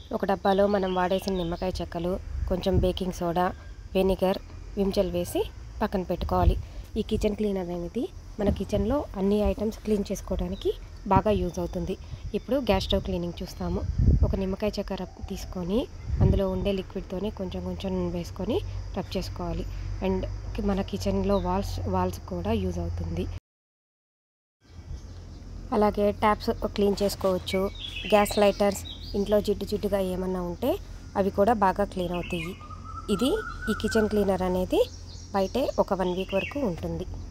ఒక డబ్బాలో మనం వాడేసిన నిమ్మకాయ చెక్కలు కొంచెం బేకింగ్ సోడా వెనిగర్ విమ్జెల్ వేసి పక్కన పెట్టుకోవాలి ఈ కిచెన్ క్లీనర్ అనేది మన కిచెన్లో అన్ని ఐటమ్స్ క్లీన్ చేసుకోవడానికి బాగా యూజ్ అవుతుంది ఇప్పుడు గ్యాస్ స్టవ్ క్లీనింగ్ చూస్తాము ఒక నిమ్మకాయ చెక్క రబ్ తీసుకొని అందులో ఉండే లిక్విడ్తోని కొంచెం కొంచెం వేసుకొని రబ్ చేసుకోవాలి అండ్ మన కిచెన్లో వాల్స్ వాల్స్ కూడా యూజ్ అవుతుంది అలాగే ట్యాప్స్ క్లీన్ చేసుకోవచ్చు గ్యాస్ లైటర్స్ ఇంట్లో జిడ్డు జిడ్డుగా ఏమన్నా ఉంటే అవి కూడా బాగా క్లీన్ అవుతాయి ఇది ఈ కిచెన్ క్లీనర్ అనేది బయటే ఒక వన్ వీక్ వరకు ఉంటుంది